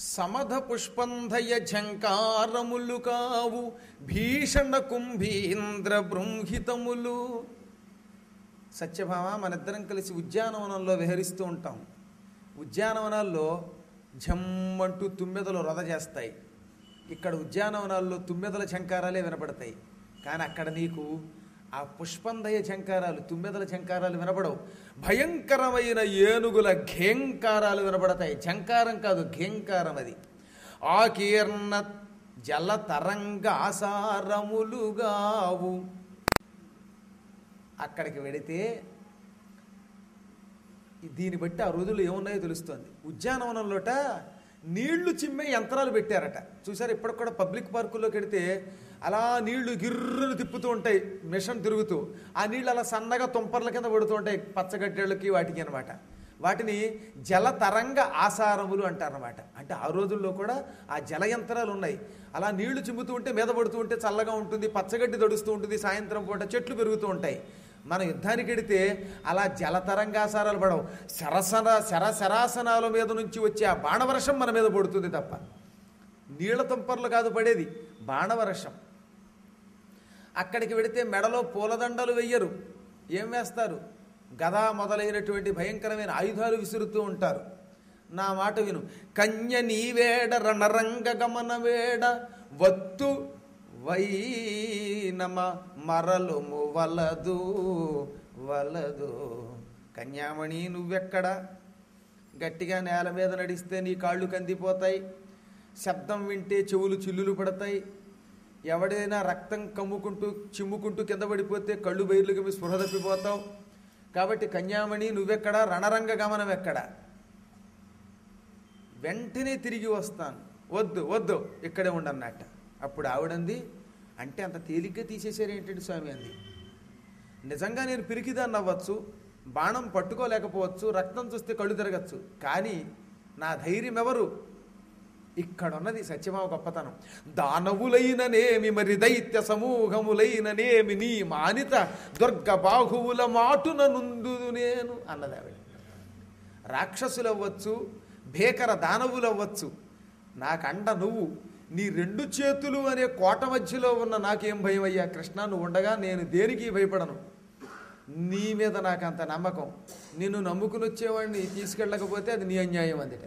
సమధ పుష్పంధయ ఝంకారములు కావు భీషణ కుంభీంద్ర బృంహితములు సత్యభామ మనిద్దరం కలిసి ఉద్యానవనంలో విహరిస్తూ ఉంటాం ఉద్యానవనాల్లో ఝమ్మంటూ తుమ్మెదలు రొద చేస్తాయి ఇక్కడ ఉద్యానవనాల్లో తుమ్మెదల ఝంకారాలే వినపడతాయి కానీ అక్కడ నీకు ఆ పుష్పందయ ఝంకారాలు తుమ్మెదల ఝంకారాలు వినపడవు భయంకరమైన ఏనుగుల ఘేంకారాలు వినపడతాయి ఝంకారం కాదు ఘేంకారం అది ఆకీర్ణ జల తరంగ ఆసారములుగావు అక్కడికి వెడితే దీన్ని బట్టి ఆ రోజుల్లో ఏమున్నాయో తెలుస్తుంది ఉద్యానవనంలోట నీళ్లు చిమ్మే యంత్రాలు పెట్టారట చూసారు ఇప్పటికి కూడా పబ్లిక్ పార్కుల్లోకి వెడితే అలా నీళ్లు గిర్రును తిప్పుతూ ఉంటాయి మిషన్ తిరుగుతూ ఆ నీళ్ళు అలా సన్నగా తుంపర్ల కింద పడుతూ ఉంటాయి పచ్చగడ్డలకి వాటికి అనమాట వాటిని జల తరంగ ఆసారములు అంటారనమాట అంటే ఆ రోజుల్లో కూడా ఆ జల యంత్రాలు ఉన్నాయి అలా నీళ్లు చిమ్ముతూ ఉంటే మీద పడుతూ ఉంటే చల్లగా ఉంటుంది పచ్చగడ్డి దడుస్తూ ఉంటుంది సాయంత్రం పూట చెట్లు పెరుగుతూ ఉంటాయి మన యుద్ధానికి వెడితే అలా జలతరంగాసారాలు పడవు సరసన శర శరాసనాల మీద నుంచి వచ్చే ఆ బాణవర్షం మన మీద పడుతుంది తప్ప నీళ్ల తుంపర్లు కాదు పడేది బాణవర్షం అక్కడికి వెడితే మెడలో పూలదండలు వెయ్యరు ఏం వేస్తారు గదా మొదలైనటువంటి భయంకరమైన ఆయుధాలు విసురుతూ ఉంటారు నా మాట విను కన్య నీవేడ రణరంగ గమన వేడ వత్తు వైనమ మరలుము వలదు వలదు కన్యామణి నువ్వెక్కడ గట్టిగా నేల మీద నడిస్తే నీ కాళ్ళు కందిపోతాయి శబ్దం వింటే చెవులు చిల్లులు పడతాయి ఎవడైనా రక్తం కమ్ముకుంటూ చిమ్ముకుంటూ కింద పడిపోతే కళ్ళు బయర్లుగా మీ స్పృహ తప్పిపోతావు కాబట్టి కన్యామణి నువ్వెక్కడ రణరంగ గమనం ఎక్కడ వెంటనే తిరిగి వస్తాను వద్దు వద్దు ఇక్కడే ఉండన్నట్ట అప్పుడు ఆవిడంది అంటే అంత తేలిగ్గా తీసేశారు ఏంటంటే స్వామి అంది నిజంగా నేను పిరికిదాన్ని అవ్వచ్చు బాణం పట్టుకోలేకపోవచ్చు రక్తం చూస్తే కళ్ళు తిరగచ్చు కానీ నా ధైర్యం ఎవరు ఇక్కడున్నది సత్యమావ గొప్పతనం దానవులైననేమి మరి దైత్య సమూహములైననేమి నీ మానిత దుర్గ బాహువుల మాటున నుండు నేను అన్నది ఆవిడ రాక్షసులవ్వచ్చు భీకర దానవులవ్వచ్చు నాకండ నువ్వు నీ రెండు చేతులు అనే కోట మధ్యలో ఉన్న నాకేం భయం అయ్యా కృష్ణ నువ్వు ఉండగా నేను దేనికి భయపడను నీ మీద నాకు అంత నమ్మకం నిన్ను నమ్ముకుని వచ్చేవాడిని తీసుకెళ్ళకపోతే అది నీ అన్యాయం అందుట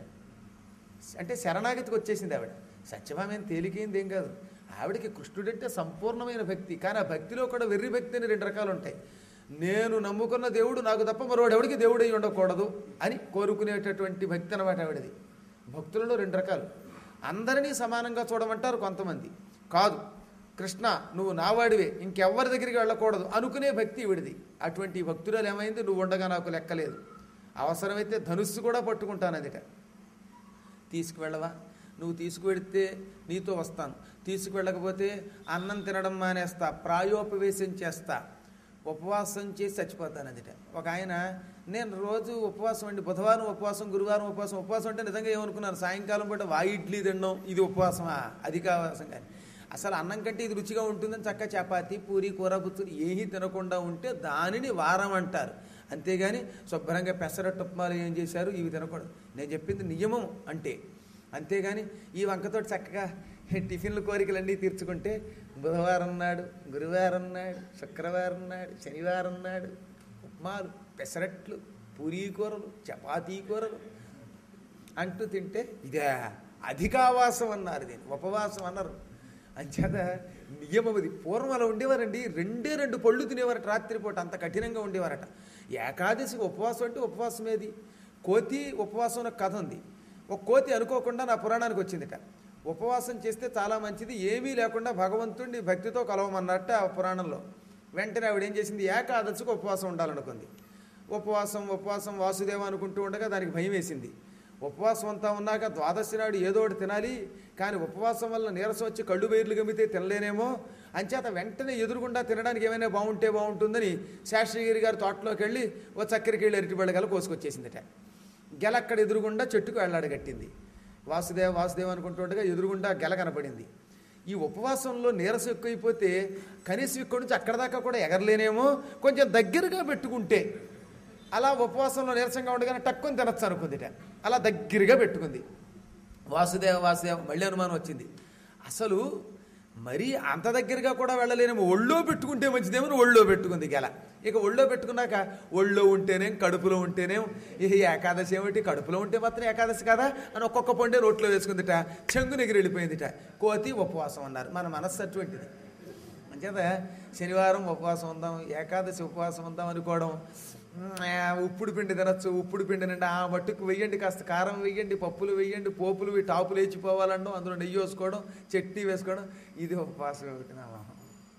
అంటే శరణాగతికి వచ్చేసింది ఆవిడ సత్యభామేం తేలికైంది ఏం కాదు ఆవిడకి కృష్ణుడంటే సంపూర్ణమైన భక్తి కానీ ఆ భక్తిలో కూడా వెర్రి భక్తి అని రెండు రకాలు ఉంటాయి నేను నమ్ముకున్న దేవుడు నాకు తప్ప మరోడు ఎవడికి దేవుడు అయి ఉండకూడదు అని కోరుకునేటటువంటి భక్తి అనమాట ఆవిడది భక్తులలో రెండు రకాలు అందరినీ సమానంగా చూడమంటారు కొంతమంది కాదు కృష్ణ నువ్వు నావాడివే ఇంకెవ్వరి దగ్గరికి వెళ్ళకూడదు అనుకునే భక్తి ఈవిడిది అటువంటి భక్తురాలు ఏమైంది నువ్వు ఉండగా నాకు లెక్కలేదు అవసరమైతే ధనుస్సు కూడా పట్టుకుంటాను అదిట తీసుకువెళ్ళవా నువ్వు తీసుకువెడితే నీతో వస్తాను తీసుకువెళ్ళకపోతే అన్నం తినడం మానేస్తా ప్రాయోపవేశం చేస్తా ఉపవాసం చేసి చచ్చిపోతాను అదిట ఒక ఆయన నేను రోజు ఉపవాసం అండి బుధవారం ఉపవాసం గురువారం ఉపవాసం ఉపవాసం అంటే నిజంగా ఏమనుకున్నాను సాయంకాలం పూట వాయి ఇడ్లీ తినడం ఇది ఉపవాసమా అది కావాల్సిన కానీ అసలు అన్నం కంటే ఇది రుచిగా ఉంటుందని చక్క చపాతి పూరి కూర పుచ్చులు ఏమీ తినకుండా ఉంటే దానిని వారం అంటారు అంతేగాని శుభ్రంగా పెసరట్టు ఉప్మాలు ఏం చేశారు ఇవి తినకూడదు నేను చెప్పింది నియమం అంటే అంతేగాని ఈ వంకతోటి చక్కగా టిఫిన్లు కోరికలన్నీ తీర్చుకుంటే బుధవారం నాడు గురువారం నాడు శుక్రవారం నాడు శనివారం నాడు ఉప్మాలు పెసరట్లు పూరీ కూరలు చపాతీ కూరలు అంటూ తింటే ఇదే అధికావాసం అన్నారు దీన్ని ఉపవాసం అన్నారు అంచేత నియమం అది పూర్వం అలా ఉండేవారండి రెండే రెండు పళ్ళు తినేవారట రాత్రిపూట అంత కఠినంగా ఉండేవారట ఏకాదశికి ఉపవాసం అంటే ఉపవాసం ఏది కోతి ఉపవాసం అనే కథ ఉంది ఒక కోతి అనుకోకుండా నా పురాణానికి వచ్చిందిట ఉపవాసం చేస్తే చాలా మంచిది ఏమీ లేకుండా భగవంతుడిని భక్తితో కలవమన్నట్ట ఆ పురాణంలో వెంటనే ఆవిడ ఏం చేసింది ఏకాదశికి ఉపవాసం ఉండాలనుకుంది ఉపవాసం ఉపవాసం వాసుదేవ అనుకుంటూ ఉండగా దానికి భయం వేసింది ఉపవాసం అంతా ఉన్నాక ద్వాదశి నాడు ఏదో ఒకటి తినాలి కానీ ఉపవాసం వల్ల నీరసం వచ్చి కళ్ళు బయర్లు గమ్మితే తినలేనేమో అంచేత వెంటనే ఎదురుగుండా తినడానికి ఏమైనా బాగుంటే బాగుంటుందని శాస్త్రగిరి గారి తోటలోకి వెళ్ళి ఓ చక్కెరకి వెళ్ళి అరటిబడి గల కోసుకొచ్చేసిందట గెల అక్కడ ఎదురుగుండా చెట్టుకు వెళ్ళాడగట్టింది వాసుదేవ వాసుదేవ అనుకుంటుండగా ఎదురుగుండా గెల కనపడింది ఈ ఉపవాసంలో నీరసం ఎక్కువైపోతే కనీసం ఇక్కడి నుంచి అక్కడ దాకా కూడా ఎగరలేనేమో కొంచెం దగ్గరగా పెట్టుకుంటే అలా ఉపవాసంలో నీరసంగా ఉండగానే టక్కుని తినచ్చు అనుకుందిట అలా దగ్గరగా పెట్టుకుంది వాసుదేవ వాసుదేవ మళ్ళీ అనుమానం వచ్చింది అసలు మరీ అంత దగ్గరగా కూడా వెళ్ళలేనేమో ఒళ్ళో పెట్టుకుంటే మంచిదేమో అని ఒళ్ళో పెట్టుకుంది గెల ఇక ఒళ్ళో పెట్టుకున్నాక ఒళ్ళో ఉంటేనేం కడుపులో ఉంటేనేం ఈ ఏకాదశి ఏమిటి కడుపులో ఉంటే మాత్రం ఏకాదశి కదా అని ఒక్కొక్క పండే రోట్లో వేసుకుందిట చెంగు ఎగిరి వెళ్ళిపోయిందిట కోతి ఉపవాసం అన్నారు మన మనస్సు అటువంటిది అంచేత శనివారం ఉపవాసం ఉందాం ఏకాదశి ఉపవాసం ఉందాం అనుకోవడం మ్, ఆ, ఉప్పుడు పిండి తినచ్చు ఉప్పుడు పిండి నిండా ఆ మట్టుకు వెయ్యండి కాస్త కారం వెయ్యండి పప్పులు వెయ్యండి పోపులు ఇవి టాపులు వేచిపోవాలండం అందులో నెయ్యి వేసుకోవడం చట్నీ వేసుకోవడం ఇది ఉపవాసం ఏమిటి నా మొహం.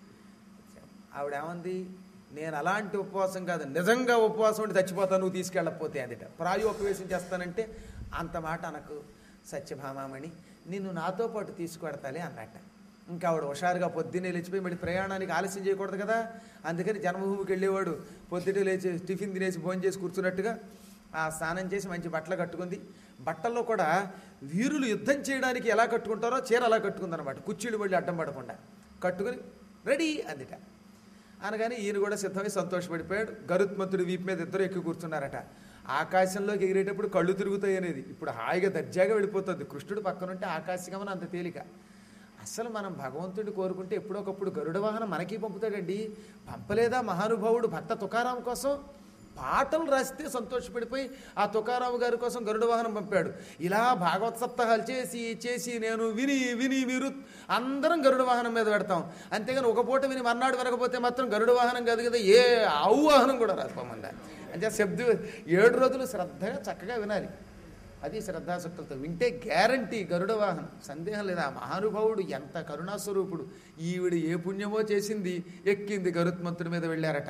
ఆవిడేమంది నేను అలాంటి ఉపవాసం కాదు నిజంగా ఉపవాసం ఉండి చచ్చిపోతాను నువ్వు తీసుకెళ్ళకపోతే అందుట ప్రాయోపవేశం చేస్తానంటే అంత మాట అనకు సత్యభామామణి నిన్ను నాతో పాటు తీసుకువెడతాలే అన్నట్ట ఇంకా ఆవిడ హుషారుగా పొద్దున్నే లేచిపోయి మళ్ళీ ప్రయాణానికి ఆలస్యం చేయకూడదు కదా అందుకని జన్మభూమికి వెళ్ళేవాడు పొద్దుటే లేచి టిఫిన్ తినేసి భోజనం చేసి కూర్చున్నట్టుగా ఆ స్నానం చేసి మంచి బట్టలు కట్టుకుంది బట్టల్లో కూడా వీరులు యుద్ధం చేయడానికి ఎలా కట్టుకుంటారో చీర అలా కట్టుకుందనమాట కుర్చీలు మళ్ళీ అడ్డం పడకుండా కట్టుకుని రెడీ అందుట అనగానే ఈయన కూడా సిద్ధమై సంతోషపడిపోయాడు గరుత్మంతుడి వీపు మీద ఇద్దరు ఎక్కి కూర్చున్నారట ఆకాశంలోకి ఎగిరేటప్పుడు కళ్ళు తిరుగుతాయి అనేది ఇప్పుడు హాయిగా దర్జాగా వెళ్ళిపోతుంది కృష్ణుడు పక్కనుంటే ఆకాశగమనం అంత తేలిక అసలు మనం భగవంతుడిని కోరుకుంటే ఎప్పుడొకప్పుడు గరుడ వాహనం మనకి పంపుతాడండి పంపలేదా మహానుభావుడు భక్త తుకారాం కోసం పాటలు రాస్తే సంతోషపడిపోయి ఆ తుకారాము గారి కోసం గరుడ వాహనం పంపాడు ఇలా భాగవత సప్తాహాలు చేసి చేసి నేను విని విని మీరు అందరం గరుడ వాహనం మీద పెడతాం అంతేగాని ఒక పూట విని మర్నాడు వినకపోతే మాత్రం గరుడ వాహనం కాదు కదా ఏ ఆవు వాహనం కూడా రాదు పొమ్మందా అంటే శబ్ద ఏడు రోజులు శ్రద్ధగా చక్కగా వినాలి అది శ్రద్ధాశక్తులతో వింటే గ్యారంటీ గరుడ వాహనం సందేహం లేదా ఆ మహానుభావుడు ఎంత కరుణాస్వరూపుడు ఈవిడ ఏ పుణ్యమో చేసింది ఎక్కింది గరుత్మంతుడి మీద వెళ్ళారట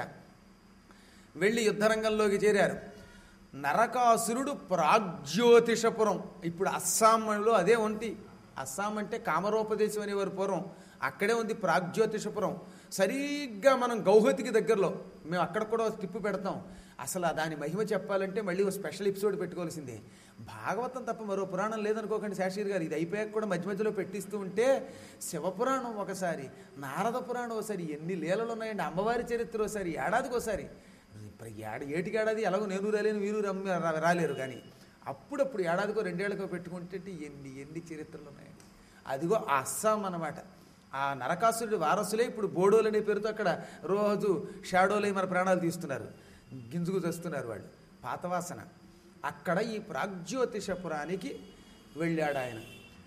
వెళ్ళి యుద్ధరంగంలోకి చేరారు నరకాసురుడు ప్రాగ్జ్యోతిషపురం ఇప్పుడు అస్సాంలో అదే ఉంది అస్సాం అంటే కామరోపదేశం అనేవారు పూర్వం అక్కడే ఉంది ప్రాగ్జ్యోతిషపురం సరిగ్గా మనం గౌహతికి దగ్గరలో మేము అక్కడ కూడా టిప్పు పెడతాం అసలు ఆ దాని మహిమ చెప్పాలంటే మళ్ళీ ఒక స్పెషల్ ఎపిసోడ్ పెట్టుకోవాల్సిందే భాగవతం తప్ప మరో పురాణం లేదనుకోకండి శాషీర్ గారు ఇది అయిపోయాక కూడా మధ్య మధ్యలో పెట్టిస్తూ ఉంటే శివపురాణం ఒకసారి నారద పురాణం ఒకసారి ఎన్ని లీలలు ఉన్నాయండి అమ్మవారి చరిత్ర ఒకసారి ఏడాదికి ఒకసారి ఇప్పుడు ఏడ ఏటికి ఏడాది ఎలాగో నేను రాలేను వీరు రమ్మి రా- రాలేరు కానీ అప్పుడప్పుడు ఏడాదికో రెండేళ్లకో పెట్టుకుంటే ఎన్ని ఎన్ని చరిత్రలు ఉన్నాయండి అదిగో ఆ అస్సాం అన్నమాట ఆ నరకాసురుడి వారసులే ఇప్పుడు బోడోలు అనే పేరుతో అక్కడ రోజు షాడోలై మన ప్రాణాలు తీస్తున్నారు గింజుకు తెస్తున్నారు వాళ్ళు పాతవాసన అక్కడ ఈ ప్రాగ్జ్యోతిషపురానికి వెళ్ళాడు ఆయన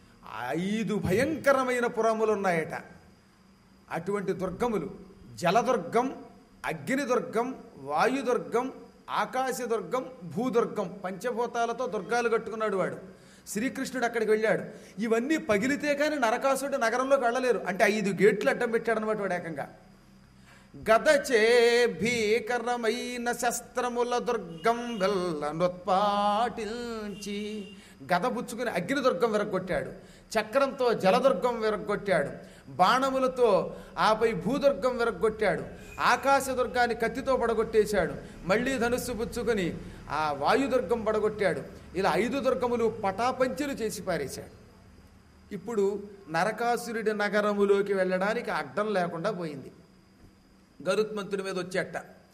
ఐదు భయంకరమైన పురములు ఉన్నాయట అటువంటి దుర్గములు జలదుర్గం అగ్నిదుర్గం వాయుదుర్గం ఆకాశదుర్గం భూదుర్గం పంచభూతాలతో దుర్గాలు కట్టుకున్నాడు వాడు శ్రీకృష్ణుడు అక్కడికి వెళ్ళాడు ఇవన్నీ పగిలితే కానీ నరకాసుడు నగరంలోకి వెళ్ళలేరు అంటే ఐదు గేట్లు అడ్డం పెట్టాడు అనమాట వాడు ఏకంగా గదచే భీకరమైన శస్త్రముల దుర్గం వెళ్ళనొత్పాటించి గద పుచ్చుకుని అగ్నిదుర్గం విరగొట్టాడు చక్రంతో జలదుర్గం విరగొట్టాడు బాణములతో ఆపై భూదుర్గం విరగొట్టాడు ఆకాశదుర్గాన్ని కత్తితో పడగొట్టేశాడు మళ్ళీ ధనుస్సు పుచ్చుకొని ఆ వాయుదుర్గం పడగొట్టాడు ఇలా ఐదు దుర్గములు పటాపంచలు చేసి పారేశాడు ఇప్పుడు నరకాసురుడి నగరములోకి వెళ్ళడానికి అడ్డం లేకుండా పోయింది గరుత్మంతుడి మీద వచ్చేట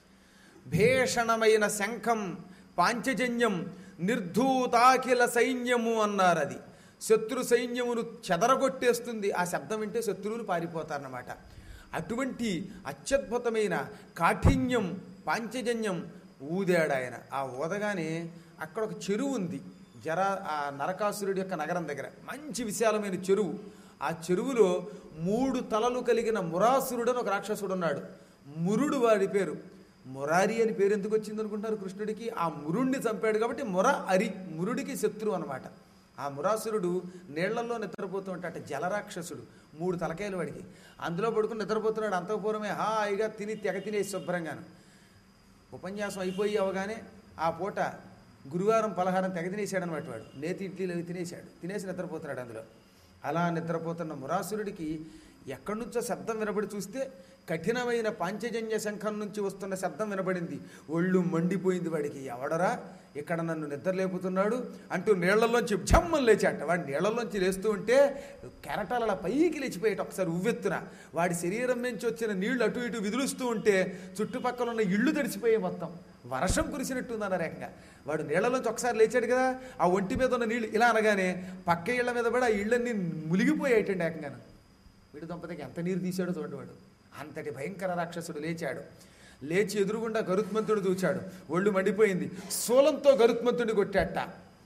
భీషణమైన శంఖం పాంచజన్యం నిర్ధూతాఖిల సైన్యము అన్నారు అది శత్రు సైన్యమును చెదరగొట్టేస్తుంది ఆ శబ్దం వింటే శత్రువులు పారిపోతారన్నమాట అటువంటి అత్యద్భుతమైన కాఠిన్యం పాంచజన్యం ఊదాడు ఆయన ఆ ఊదగానే అక్కడ ఒక చెరువు ఉంది జరా ఆ నరకాసురుడి యొక్క నగరం దగ్గర మంచి విశాలమైన చెరువు ఆ చెరువులో మూడు తలలు కలిగిన మురాసురుడు అని ఒక రాక్షసుడు ఉన్నాడు మురుడు వాడి పేరు మురారి అని పేరు ఎందుకు వచ్చింది అనుకుంటున్నారు కృష్ణుడికి ఆ మురుణ్ణి చంపాడు కాబట్టి ముర అరి మురుడికి శత్రువు అనమాట ఆ మురాసురుడు నీళ్లలో నిద్రపోతూ ఉంటాట జలరాక్షసుడు మూడు తలకాయలు వాడికి అందులో పడుకుని నిద్రపోతున్నాడు అంతఃపూర్వమే హాయిగా తిని తెగ తినేసి శుభ్రంగాను ఉపన్యాసం అయిపోయి అవగానే ఆ పూట గురువారం పలహారం తెగ తినేసాడు అనమాట వాడు నేతి ఇడ్లీలు అవి తినేశాడు తినేసి నిద్రపోతున్నాడు అందులో అలా నిద్రపోతున్న మురాసురుడికి ఎక్కడి నుంచో శబ్దం వినబడి చూస్తే కఠినమైన పాంచజన్య శంఖం నుంచి వస్తున్న శబ్దం వినబడింది ఒళ్ళు మండిపోయింది వాడికి ఎవడరా ఇక్కడ నన్ను నిద్ర లేపుతున్నాడు అంటూ నీళ్లలోంచి జమ్మని లేచాట వాడి నీళ్లలోంచి లేస్తూ ఉంటే కెరటాల అలా పైకి లేచిపోయేట ఒకసారి ఉవ్వెత్తున వాడి శరీరం నుంచి వచ్చిన నీళ్లు అటు ఇటు విదులుస్తూ ఉంటే చుట్టుపక్కల ఉన్న ఇళ్ళు తడిసిపోయాయి మొత్తం వర్షం కురిసినట్టుంది అన్న రేఖగా వాడు నీళ్ళలోంచి ఒకసారి లేచాడు కదా ఆ ఒంటి మీద ఉన్న నీళ్ళు ఇలా అనగానే పక్క ఇళ్ల మీద కూడా ఆ ఇళ్ళన్నీ మునిగిపోయేటండి ఏకంగాను వీడి దంపతికి ఎంత నీరు తీశాడో చూడండి వాడు అంతటి భయంకర రాక్షసుడు లేచాడు లేచి ఎదురుగుండా గరుత్మంతుడు దూచాడు ఒళ్ళు మండిపోయింది శూలంతో గరుత్మంతుడిని కొట్టాట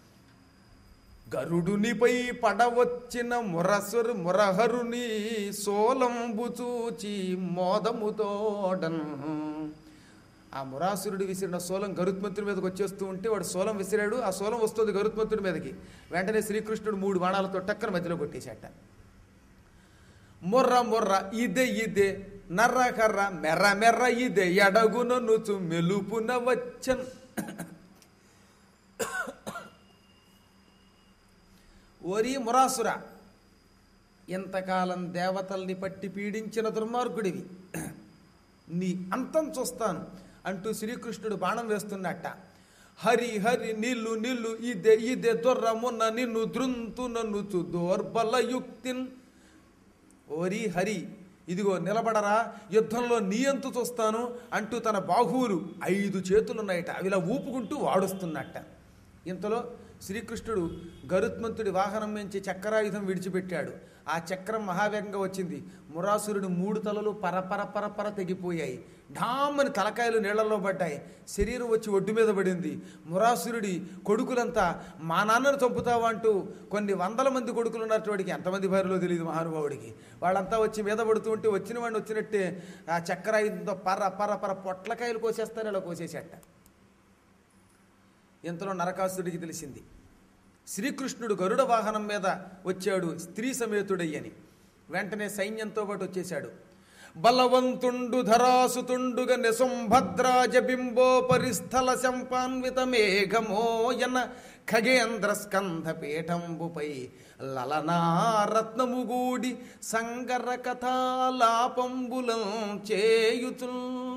గరుడునిపై పడవచ్చిన మురసురు మురహరుని సోలంబు చూచి మోదముతోడన్ ఆ మురాసురుడు విసిరిన సోలం గరుత్మంతుడి మీదకి వచ్చేస్తూ ఉంటే వాడు సోలం విసిరాడు ఆ సోలం వస్తుంది గరుత్మంతుడి మీదకి వెంటనే శ్రీకృష్ణుడు మూడు బాణాలతో టక్కన మధ్యలో కొట్టేశాట మొర్ర మొర్ర ఇదే ఇదే నర్ర కర్ర మెర్ర మెర్ర ఇదే ఎడగున నుచు మెలుపున వచ్చన్ ఓరి మురాసుర ఎంతకాలం దేవతల్ని పట్టి పీడించిన దుర్మార్గుడివి నీ అంతం చూస్తాను అంటూ శ్రీకృష్ణుడు బాణం వేస్తున్నట్ట హరి హరి నిల్లు నిల్లు ఇదే ఇదే దొర్రమున్న నిన్ను దృంతు నన్ను దోర్బల యుక్తిన్ ఓరి హరి ఇదిగో నిలబడరా యుద్ధంలో నీ అంతు చూస్తాను అంటూ తన బాహువులు ఐదు చేతులున్నాయట అవి ఇలా ఊపుకుంటూ వాడుస్తున్నట్ట ఇంతలో శ్రీకృష్ణుడు గరుత్మంతుడి వాహనం నుంచి చక్రాయుధం విడిచిపెట్టాడు ఆ చక్రం మహావేగంగా వచ్చింది మురాసురుడి మూడు తలలు పరపర పరపర తెగిపోయాయి ఢామ్మని తలకాయలు నీళ్లలో పడ్డాయి శరీరం వచ్చి ఒడ్డు మీద పడింది మురాసురుడి కొడుకులంతా మా నాన్నను చంపుతావా అంటూ కొన్ని వందల మంది కొడుకులు ఉన్నటువంటి ఎంతమంది భార్యలో తెలియదు మహానుభావుడికి వాళ్ళంతా వచ్చి మీద పడుతూ ఉంటే వచ్చిన వాడిని వచ్చినట్టే ఆ చక్రాయుధంతో పర పర పర పొట్లకాయలు కోసేస్తారు ఇలా కోసేసేట ఇంతలో నరకాసురుడికి తెలిసింది శ్రీకృష్ణుడు గరుడ వాహనం మీద వచ్చాడు స్త్రీ సమేతుడయ్యని వెంటనే సైన్యంతో పాటు వచ్చేశాడు బలవంతుండు ధరాసుతుండుగ నిసుంభద్రాజ బింబో పరిస్థల శంపాన్విత మేఘమోయన ఖగేంద్ర స్కంధ పీఠంబుపై లలనారత్నముగూడి సంగర కథాలాపంబులం చేయుచు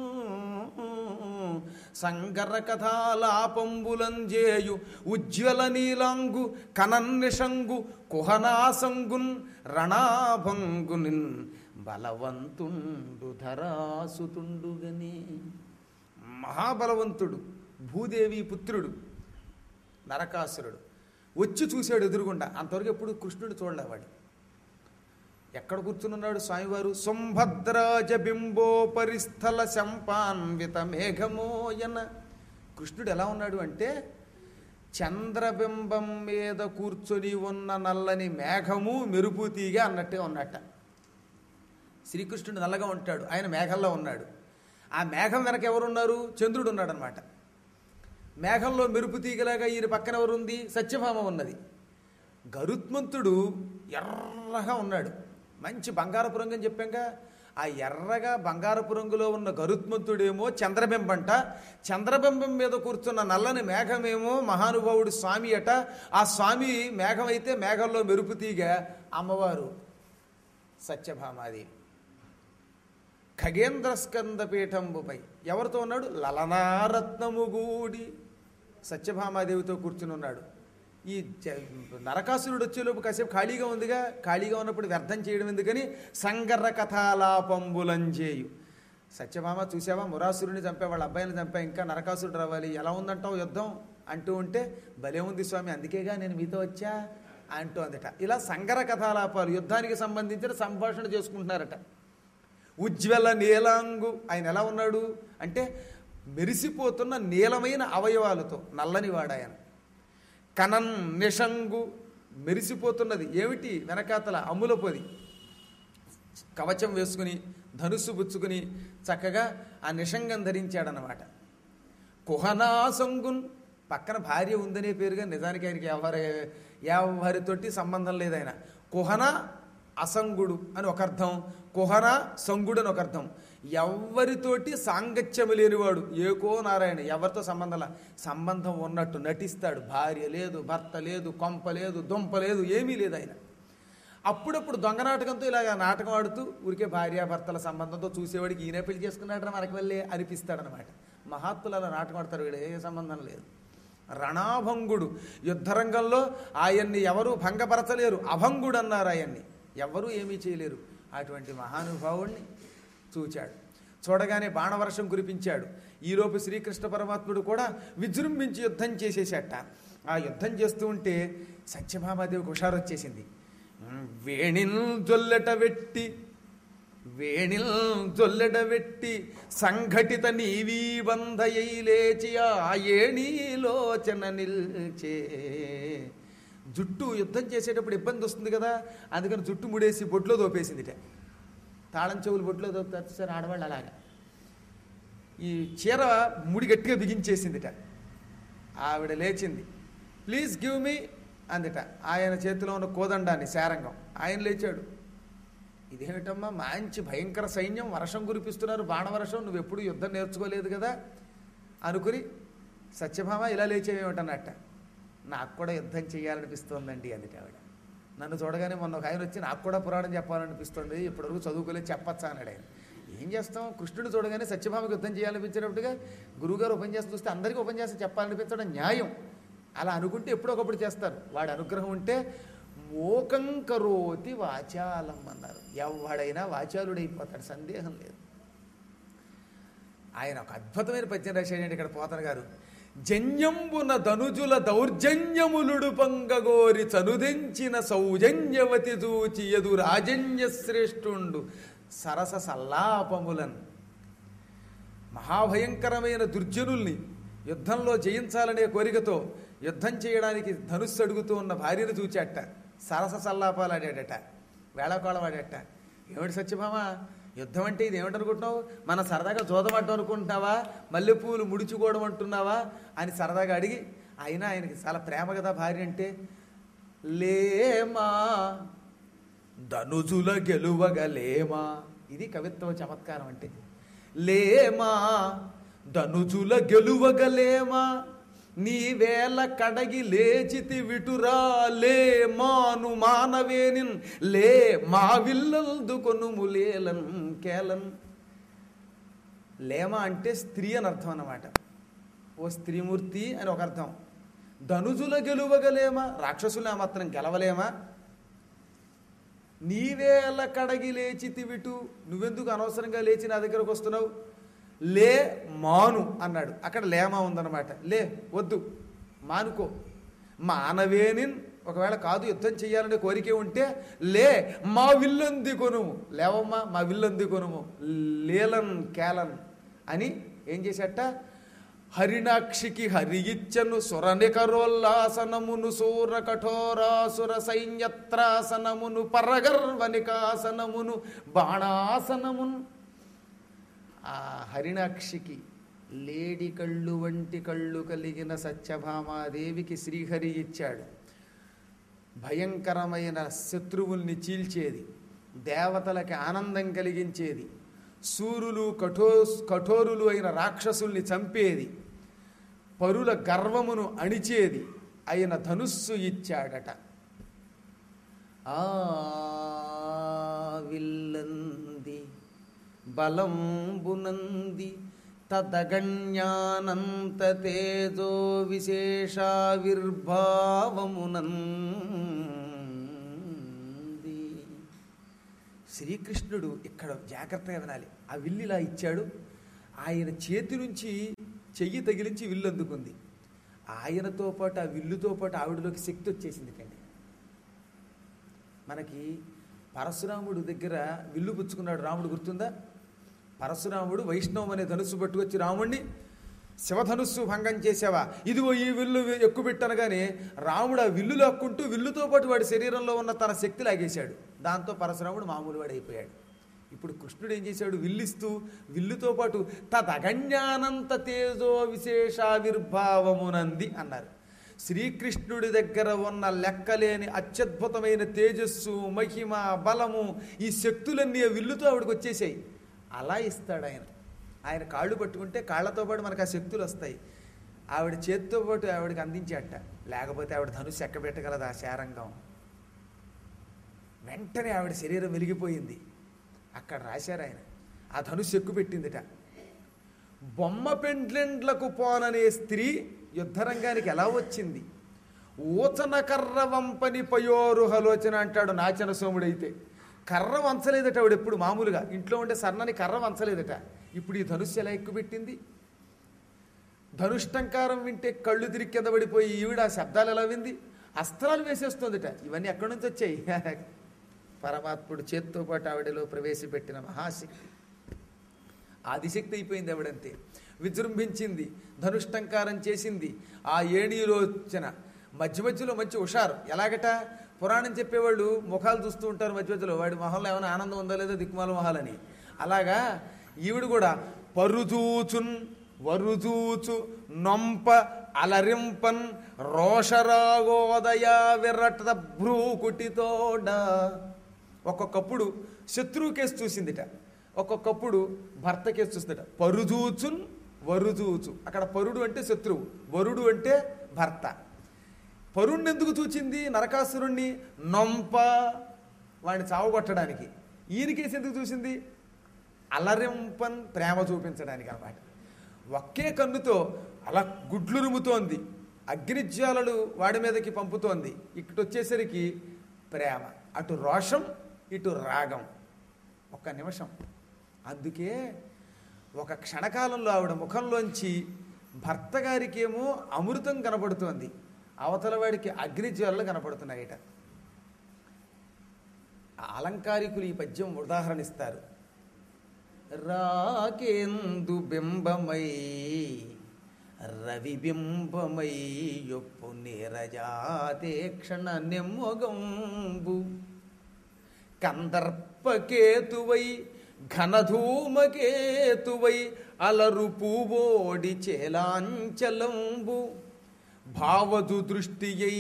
సంగర కథాలాపంబులంజేయు ఉజ్వల నీలాంగు కనన్నిషంగు కుహనాసంగున్ రణాభంగునిన్ బలవంతుండు ధరాసుతుండుగని మహాబలవంతుడు భూదేవి పుత్రుడు నరకాసురుడు వచ్చి చూశాడు ఎదురుగుండా అంతవరకు ఎప్పుడు కృష్ణుడు చూడలేవాడు ఎక్కడ కూర్చునున్నాడు స్వామివారు సుంభద్రాజ బింబో పరిస్థల శంపాన్విత మేఘమోయన కృష్ణుడు ఎలా ఉన్నాడు అంటే చంద్రబింబం మీద కూర్చొని ఉన్న నల్లని మేఘము మెరుపు తీగ అన్నట్టే ఉన్నట్ట శ్రీకృష్ణుడు నల్లగా ఉంటాడు ఆయన మేఘంలో ఉన్నాడు ఆ మేఘం వెనక ఎవరున్నారు చంద్రుడు ఉన్నాడు అనమాట మేఘంలో మెరుపు తీగలాగా ఈయన పక్కన ఎవరుంది సత్యభామ ఉన్నది గరుత్మంతుడు ఎర్రగా ఉన్నాడు మంచి బంగారపు రంగు అని చెప్పాక ఆ ఎర్రగా బంగారపు రంగులో ఉన్న గరుత్మంతుడేమో చంద్రబింబంట చంద్రబింబం మీద కూర్చున్న నల్లని మేఘమేమో మహానుభావుడు స్వామి అట ఆ స్వామి మేఘం అయితే మేఘంలో మెరుపు తీగ అమ్మవారు సత్యభామాదేవి ఖగేంద్ర స్కంద పీఠంబుపై ఎవరితో ఉన్నాడు లలనారత్నముగూడి సత్యభామాదేవితో కూర్చుని ఉన్నాడు ఈ జ- నరకాసురుడు వచ్చేలోపు కాసేపు ఖాళీగా ఉందిగా ఖాళీగా ఉన్నప్పుడు వ్యర్థం చేయడం ఎందుకని సంగర్ర కథాలాపంబులంజేయు సత్యభామ చూసావా మురాసురుని చంపా వాళ్ళ అబ్బాయిని చంపా ఇంకా నరకాసురుడు రావాలి ఎలా ఉందంటావు యుద్ధం అంటూ ఉంటే భలే ఉంది స్వామి అందుకేగా నేను మీతో వచ్చా అంటూ అందట ఇలా సంగర కథాలాపాలు యుద్ధానికి సంబంధించిన సంభాషణ చేసుకుంటున్నారట ఉజ్వల నీలాంగు ఆయన ఎలా ఉన్నాడు అంటే మెరిసిపోతున్న నీలమైన అవయవాలతో నల్లని వాడాయన కనన్ నిషంగు మెరిసిపోతున్నది ఏమిటి వెనకాతల అమ్ముల పొది కవచం వేసుకుని ధనుస్సు పుచ్చుకుని చక్కగా ఆ నిషంగం ధరించాడనమాట కుహనాసంగున్ పక్కన భార్య ఉందనే పేరుగా నిజానికి ఆయనకి ఎవరి ఎవరితోటి సంబంధం లేదు ఆయన కుహన అసంగుడు అని ఒక అర్థం కుహన సంగుడు అని ఒక అర్థం ఎవరితోటి సాంగత్యము లేనివాడు ఏకో నారాయణ ఎవరితో సంబంధం సంబంధం ఉన్నట్టు నటిస్తాడు భార్య లేదు భర్త లేదు కొంప లేదు దుంప లేదు ఏమీ లేదు ఆయన అప్పుడప్పుడు దొంగ నాటకంతో ఇలాగ నాటకం ఆడుతూ ఊరికే భార్యాభర్తల సంబంధంతో చూసేవాడికి ఈయన పెళ్లి చేసుకున్నాడని మనకి వెళ్ళి అనిపిస్తాడనమాట మహాత్ములు అలా నాటకం ఆడతారు వీడు ఏ సంబంధం లేదు రణాభంగుడు యుద్ధరంగంలో ఆయన్ని ఎవరు భంగపరచలేరు అభంగుడు అన్నారు ఆయన్ని ఎవరూ ఏమీ చేయలేరు అటువంటి మహానుభావుణ్ణి చూచాడు చూడగానే బాణవర్షం కురిపించాడు ఈలోపు శ్రీకృష్ణ పరమాత్ముడు కూడా విజృంభించి యుద్ధం చేసేసట ఆ యుద్ధం చేస్తూ ఉంటే సత్యభామాదేవికి హుషారు వచ్చేసింది వేణిల్ జొల్లట వెట్టి వేణిల్ జొల్లెడ వెట్టి సంఘటిత నీవీ బంధయై లేచి ఆ ఏణీలోచన నిల్చే జుట్టు యుద్ధం చేసేటప్పుడు ఇబ్బంది వస్తుంది కదా అందుకని జుట్టు ముడేసి బొట్లో దోపేసిందిట తాళం చెవులు బొట్లో దోపుతారు సార్ ఆడవాళ్ళు అలాగా ఈ చీర ముడి గట్టిగా బిగించేసిందిట ఆవిడ లేచింది ప్లీజ్ గివ్ మీ అందిట ఆయన చేతిలో ఉన్న కోదండాన్ని శారంగం ఆయన లేచాడు ఇదేమిటమ్మా మంచి భయంకర సైన్యం వర్షం కురిపిస్తున్నారు బాణవర్షం నువ్వు ఎప్పుడు యుద్ధం నేర్చుకోలేదు కదా అనుకుని సత్యభామ ఇలా లేచేవేమిటన్నట్ట నాకు కూడా యుద్ధం చేయాలనిపిస్తోందండి అందుట ఆవిడ నన్ను చూడగానే మొన్న ఒక ఆయన వచ్చి నాకు కూడా పురాణం చెప్పాలనిపిస్తుంది ఇప్పటివరకు చదువుకోలేదు చెప్పచ్చా అన్నాడు ఆయన ఏం చేస్తాం కృష్ణుడు చూడగానే సత్యభామకి యుద్ధం చేయాలనిపించేటట్టుగా గురువుగారు ఉపన్యాసం చూస్తే అందరికీ ఉపన్యాసం చెప్పాలనిపించడం న్యాయం అలా అనుకుంటే ఎప్పుడో ఒకప్పుడు చేస్తారు వాడి అనుగ్రహం ఉంటే మోకం కరోతి వాచాలం అన్నారు ఎవడైనా వాచాలుడైపోతాడు సందేహం లేదు ఆయన ఒక అద్భుతమైన పద్యం రాశాడండి ఇక్కడ పోతన గారు జన్యంబున ధనుజుల దౌర్జన్యములుడు పంగగోరి చనుదెంచిన సౌజన్యవతి చూచి ఎదు రాజన్య శ్రేష్ఠుండు సరస సల్లాపములన్ మహాభయంకరమైన దుర్జనుల్ని యుద్ధంలో జయించాలనే కోరికతో యుద్ధం చేయడానికి ధనుస్సు అడుగుతూ ఉన్న భార్యను చూచాట సరస సల్లాపాలు ఆడాడట వేళకోళం ఆడాట ఏమిటి సత్యభామ యుద్ధం అంటే ఇది ఏమిటనుకుంటున్నావు మన సరదాగా జోదమడ్డం అనుకుంటున్నావా మల్లెపూలు ముడుచుకోవడం అంటున్నావా అని సరదాగా అడిగి అయినా ఆయనకి చాలా ప్రేమ కదా భార్య అంటే లేమా ధనుజుల గెలువగలేమా ఇది కవిత్వ చమత్కారం అంటే లేమా ధనుజుల గెలువగలేమా నీ వేల కడగి లేచితి విటురా లే మాను మానవేనిన్ లే మా విల్లల్దు కొనుము లేలన్ కేలన్ లేమ అంటే స్త్రీ అని అర్థం అన్నమాట ఓ స్త్రీమూర్తి అని ఒక అర్థం ధనుజుల గెలువగలేమా రాక్షసుల మాత్రం గెలవలేమా నీవేల కడగి లేచితివిటు నువ్వెందుకు అనవసరంగా లేచి నా దగ్గరకు వస్తున్నావు లే మాను అన్నాడు అక్కడ లేమా ఉందన్నమాట లే వద్దు మానుకో మానవేనిన్ ఒకవేళ కాదు యుద్ధం చేయాలనే కోరిక ఉంటే లే మా విల్లంది కొనుము లేవమ్మా మా విల్లంది కొనుము లేలన్ కేలన్ అని ఏం చేశాట హరిణాక్షికి హరియిచ్చను సురనికరోల్లాసనమును సూర కఠోరాసుర సైన్యత్రాసనమును పరగర్వనికాసనమును బాణాసనమును ఆ హరిణాక్షికి లేడి కళ్ళు వంటి కళ్ళు కలిగిన సత్యభామాదేవికి శ్రీహరి ఇచ్చాడు భయంకరమైన శత్రువుల్ని చీల్చేది దేవతలకి ఆనందం కలిగించేది సూరులు కఠో కఠోరులు అయిన రాక్షసుల్ని చంపేది పరుల గర్వమును అణిచేది అయిన ధనుస్సు ఇచ్చాడట ఆ విల్లంది బలంబునంది తదగణ్యానంత తేజో విశేషావిర్భావమునంది శ్రీకృష్ణుడు ఇక్కడ జాగ్రత్తగా వినాలి ఆ విల్లు ఇలా ఇచ్చాడు ఆయన చేతి నుంచి చెయ్యి తగిలించి విల్లు అందుకుంది ఆయనతో పాటు ఆ విల్లుతో పాటు ఆవిడలోకి శక్తి వచ్చేసింది కండి మనకి పరశురాముడు దగ్గర విల్లు పుచ్చుకున్నాడు రాముడు గుర్తుందా పరశురాముడు వైష్ణవం అనే ధనుస్సు పట్టుకొచ్చి రాముణ్ణి శివధనుస్సు భంగం చేసావా ఇదిగో ఈ విల్లు ఎక్కుపెట్టనగానే రాముడు ఆ విల్లు లాక్కుంటూ విల్లుతో పాటు వాడి శరీరంలో ఉన్న తన శక్తి లాగేశాడు దాంతో పరశురాముడు మామూలు వాడు అయిపోయాడు ఇప్పుడు కృష్ణుడు ఏం చేశాడు విల్లిస్తూ విల్లుతో పాటు తదగణ్యానంత తేజో విశేషావిర్భావమునంది అన్నారు శ్రీకృష్ణుడి దగ్గర ఉన్న లెక్కలేని అత్యద్భుతమైన తేజస్సు మహిమ బలము ఈ శక్తులన్నీ ఆ విల్లుతో ఆవిడకి వచ్చేసాయి అలా ఇస్తాడు ఆయన ఆయన కాళ్ళు పట్టుకుంటే కాళ్ళతో పాటు మనకు ఆ శక్తులు వస్తాయి ఆవిడ చేతితో పాటు ఆవిడకి అందించేట లేకపోతే ఆవిడ ధనుసు ఎక్కబెట్టగలదు ఆ శారంగం వెంటనే ఆవిడ శరీరం వెలిగిపోయింది అక్కడ రాశారు ఆయన ఆ ధనుసు ఎక్కుపెట్టిందిట బొమ్మ పెండ్లెండ్లకు పోననే స్త్రీ యుద్ధరంగానికి ఎలా వచ్చింది ఊచన కర్ర వంపని పయోరు హలోచన అంటాడు నాచన సోముడైతే కర్ర వంచలేదట ఆవిడ ఎప్పుడు మామూలుగా ఇంట్లో ఉండే సన్నని కర్ర వంచలేదట ఇప్పుడు ఈ ధనుస్సు ఎలా ఎక్కుపెట్టింది ధనుష్టంకారం వింటే కళ్ళు తిరిగి కింద పడిపోయి ఈవిడ ఆ శబ్దాలు ఎలా వింది అస్త్రాలు వేసేస్తోందిట ఇవన్నీ ఎక్కడి నుంచి వచ్చాయి పరమాత్ముడు చేత్తో పాటు ఆవిడలో ప్రవేశపెట్టిన మహాశక్తి ఆదిశక్తి అయిపోయింది ఆవిడంతే విజృంభించింది ధనుష్టంకారం చేసింది ఆ ఏణిలో వచ్చిన మధ్య మధ్యలో మంచి హుషారు ఎలాగట పురాణం చెప్పేవాళ్ళు ముఖాలు చూస్తూ ఉంటారు మధ్య మధ్యలో వాడి మొహంలో ఏమైనా ఆనందం ఉందో లేదో దిక్కుమాల మొహాలని అలాగా ఈవిడ కూడా పరుదూచున్ వరుదూచు నొంప అలరింపన్ రోషరాగోదయ విరట భ్రూకుటితోడ ఒక్కొక్కప్పుడు శత్రువు కేసు చూసిందిట ఒక్కొక్కప్పుడు భర్త కేసు చూసిందిట పరుదూచున్ వరుదూచు అక్కడ పరుడు అంటే శత్రువు వరుడు అంటే భర్త పరుణ్ణి ఎందుకు చూచింది నరకాసురుణ్ణి నొంప వాడిని చావగొట్టడానికి ఈయనకేసి ఎందుకు చూసింది అలరింపన్ ప్రేమ చూపించడానికి అన్నమాట ఒకే కన్నుతో అలా గుడ్లు రుముతోంది అగ్నిజ్వాలలు వాడి మీదకి పంపుతోంది ఇక్కడ వచ్చేసరికి ప్రేమ అటు రోషం ఇటు రాగం ఒక్క నిమిషం అందుకే ఒక క్షణకాలంలో ఆవిడ ముఖంలోంచి భర్త గారికేమో అమృతం కనబడుతోంది అవతల వాడికి అగ్నిజ్వాలలు కనపడుతున్నాయట ఆ అలంకారికులు ఈ పద్యం ఉదాహరణిస్తారు రాకేందు బింబమై రవి బింబమై యొప్పు నీరజాతే క్షణ నెమ్మొగంబు కందర్పకేతువై ఘనధూమకేతువై అలరు పూవోడి చేలాంచలంబు భావదు దృష్టియై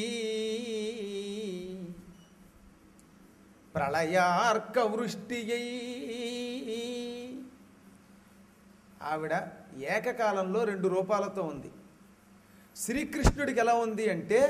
ప్రళయార్క వృష్టియై ఆవిడ ఏకకాలంలో రెండు రూపాలతో ఉంది శ్రీకృష్ణుడికి ఎలా ఉంది అంటే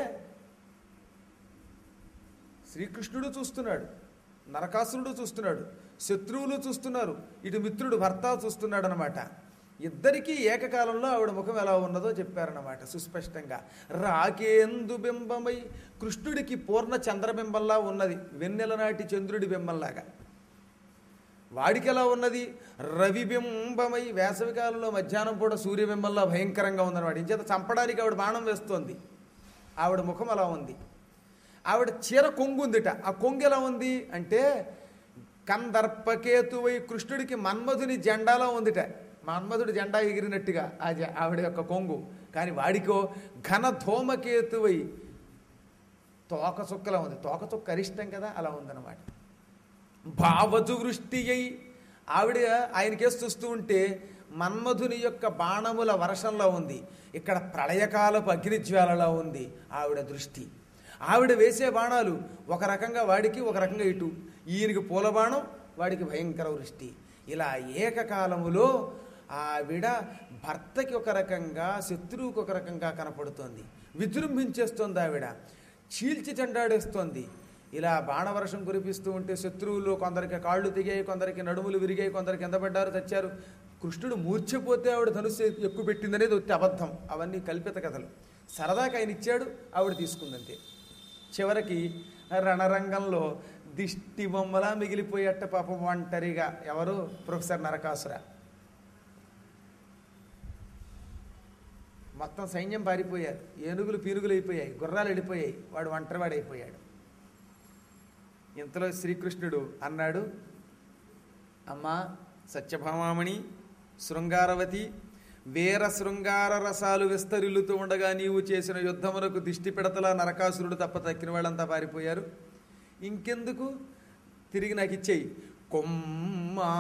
శ్రీకృష్ణుడు చూస్తున్నాడు నరకాసురుడు చూస్తున్నాడు శత్రువులు చూస్తున్నారు ఇటు మిత్రుడు భర్త చూస్తున్నాడు అనమాట ఇద్దరికీ ఏకకాలంలో ఆవిడ ముఖం ఎలా ఉన్నదో చెప్పారన్నమాట సుస్పష్టంగా రాకేందు బింబమై కృష్ణుడికి పూర్ణ చంద్రబింబంలా ఉన్నది వెన్నెల నాటి చంద్రుడి బింబంలాగా వాడికి ఎలా ఉన్నది రవిబింబమై వేసవికాలంలో మధ్యాహ్నం పూట సూర్యబింబంలా భయంకరంగా ఉందన్నమాట ఇంచేత చంపడానికి ఆవిడ బాణం వేస్తోంది ఆవిడ ముఖం అలా ఉంది ఆవిడ చీర కొంగు ఉందిట ఆ కొంగు ఎలా ఉంది అంటే కందర్పకేతువై కృష్ణుడికి మన్మధుని జెండాలో ఉందిట మన్మధుడి జెండా ఎగిరినట్టుగా ఆ జె- ఆవిడ యొక్క కొంగు కానీ వాడికో ఘన ధూమకేతువై తోక చుక్కలా ఉంది తోక చుక్క అరిష్టం కదా అలా ఉందన్నమాట భావజు వృష్టి అయి ఆవిడ ఆయన కేసు చూస్తూ ఉంటే మన్మధుని యొక్క బాణముల వర్షంలో ఉంది ఇక్కడ ప్రళయకాలపు అగ్నిజ్వాలలో ఉంది ఆవిడ దృష్టి ఆవిడ వేసే బాణాలు ఒక రకంగా వాడికి ఒక రకంగా ఇటు ఈయనకి పూల బాణం వాడికి భయంకర వృష్టి ఇలా ఏకకాలములో ఆవిడ భర్తకి ఒక రకంగా శత్రువుకి ఒక రకంగా కనపడుతోంది విజృంభించేస్తోంది ఆవిడ చీల్చి చెండాడేస్తోంది ఇలా బాణవర్షం కురిపిస్తూ ఉంటే శత్రువులు కొందరికి కాళ్ళు తెగాయి కొందరికి నడుములు విరిగాయి కొందరికి కింద పడ్డారు తెచ్చారు కృష్ణుడు మూర్ఛపోతే ఆవిడ ధనుస్సు ఎక్కువ పెట్టిందనేది ఒత్తి అబద్ధం అవన్నీ కల్పిత కథలు సరదాకి ఆయన ఇచ్చాడు ఆవిడ తీసుకుందంతే చివరికి రణరంగంలో దిష్టి బొమ్మలా మిగిలిపోయేట పాపం ఒంటరిగా ఎవరు ప్రొఫెసర్ నరకాసుర మొత్తం సైన్యం పారిపోయారు ఏనుగులు పీనుగులు అయిపోయాయి గుర్రాలు వెళ్ళిపోయాయి వాడు ఒంటరివాడు అయిపోయాడు ఇంతలో శ్రీకృష్ణుడు అన్నాడు అమ్మా సత్యభామామణి శృంగారవతి వీర శృంగార రసాలు విస్తరిల్లుతూ ఉండగా నీవు చేసిన యుద్ధమునకు దిష్టి పెడతల నరకాసురుడు తప్ప తక్కిన వాళ్ళంతా పారిపోయారు ఇంకెందుకు తిరిగి నాకు ఇచ్చేయి కొమ్మా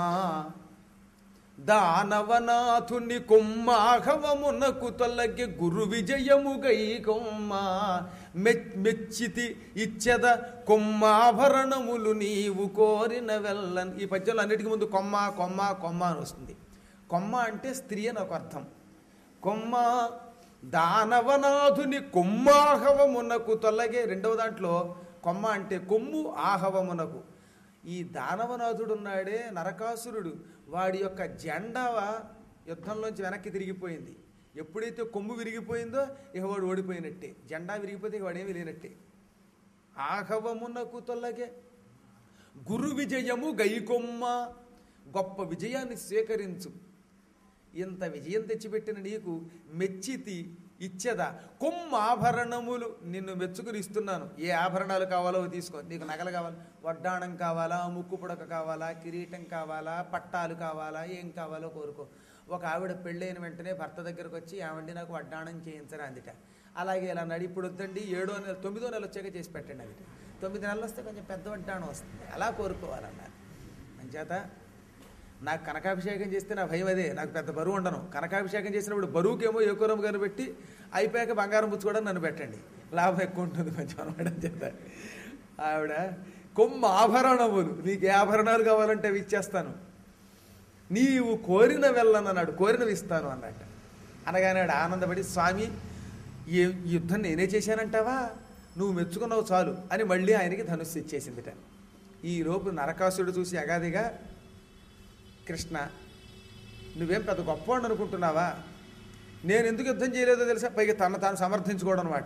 దానవనాథుని కొమ్మాఘవమునకు తొలగి గురు విజయముగై కొమ్మ మె- మెచ్చితి ఇచ్చద కొమ్మాభరణములు నీవు కోరిన వెళ్ళన్ ఈ పద్యంలో అన్నిటికీ ముందు కొమ్మ కొమ్మ కొమ్మ అని వస్తుంది కొమ్మ అంటే స్త్రీ అని ఒక అర్థం కొమ్మ దానవనాథుని కొమ్మాహవమునకు తొలగే రెండవ దాంట్లో కొమ్మ అంటే కొమ్ము ఆహవమునకు ఈ దానవనాథుడు ఉన్నాడే నరకాసురుడు వాడి యొక్క జెండా యుద్ధంలోంచి వెనక్కి తిరిగిపోయింది ఎప్పుడైతే కొమ్ము విరిగిపోయిందో ఇక వాడు ఓడిపోయినట్టే జెండా విరిగిపోతే ఇక వాడేమీ లేనట్టే ఆహవమునకు తొలగే గురు విజయము గైకొమ్మ గొప్ప విజయాన్ని స్వీకరించు ఇంత విజయం తెచ్చిపెట్టిన నీకు మెచ్చితి ఇచ్చేదా కొమ్మ ఆభరణములు నిన్ను మెచ్చుకుని ఇస్తున్నాను ఏ ఆభరణాలు కావాలో అవి తీసుకో నీకు నగలు కావాలి వడ్డాణం కావాలా ముక్కు పుడక కావాలా కిరీటం కావాలా పట్టాలు కావాలా ఏం కావాలో కోరుకో ఒక ఆవిడ పెళ్ళైన వెంటనే భర్త దగ్గరకు వచ్చి ఏమండి నాకు వడ్డాణం చేయించరా అందిట అలాగే ఇలా నడి ఇప్పుడు వద్దండి ఏడో నెల తొమ్మిదో నెల వచ్చాక చేసి పెట్టండి అది తొమ్మిది నెలలు వస్తే కొంచెం పెద్ద వడ్డాణం వస్తుంది అలా కోరుకోవాలన్నారు అంచేత నాకు కనకాభిషేకం చేస్తే నా భయం అదే నాకు పెద్ద బరువు ఉండను కనకాభిషేకం చేసినప్పుడు బరువుకేమో ఏకోరం గారు పెట్టి అయిపోయాక బంగారం పుచ్చుకోవడం నన్ను పెట్టండి లాభం ఎక్కువ ఉంటుంది కొంచెం అనమాట చేత ఆవిడ కొమ్మ ఆభరణములు నీకు ఏ ఆభరణాలు కావాలంటే అవి ఇచ్చేస్తాను నీవు కోరిన వెళ్ళనన్నాడు కోరినవి ఇస్తాను అన్నట్టు అనగానే ఆడు ఆనందపడి స్వామి ఈ ఈ యుద్ధం నేనే చేశానంటావా నువ్వు మెచ్చుకున్నావు చాలు అని మళ్ళీ ఆయనకి ధనుస్సు ఇచ్చేసిందిట ఈ లోపు నరకాసుడు చూసి అగాదిగా కృష్ణ నువ్వేం పెద్ద గొప్పవాడు అనుకుంటున్నావా నేను ఎందుకు యుద్ధం చేయలేదో తెలుసా పైగా తన తాను సమర్థించుకోవడం అనమాట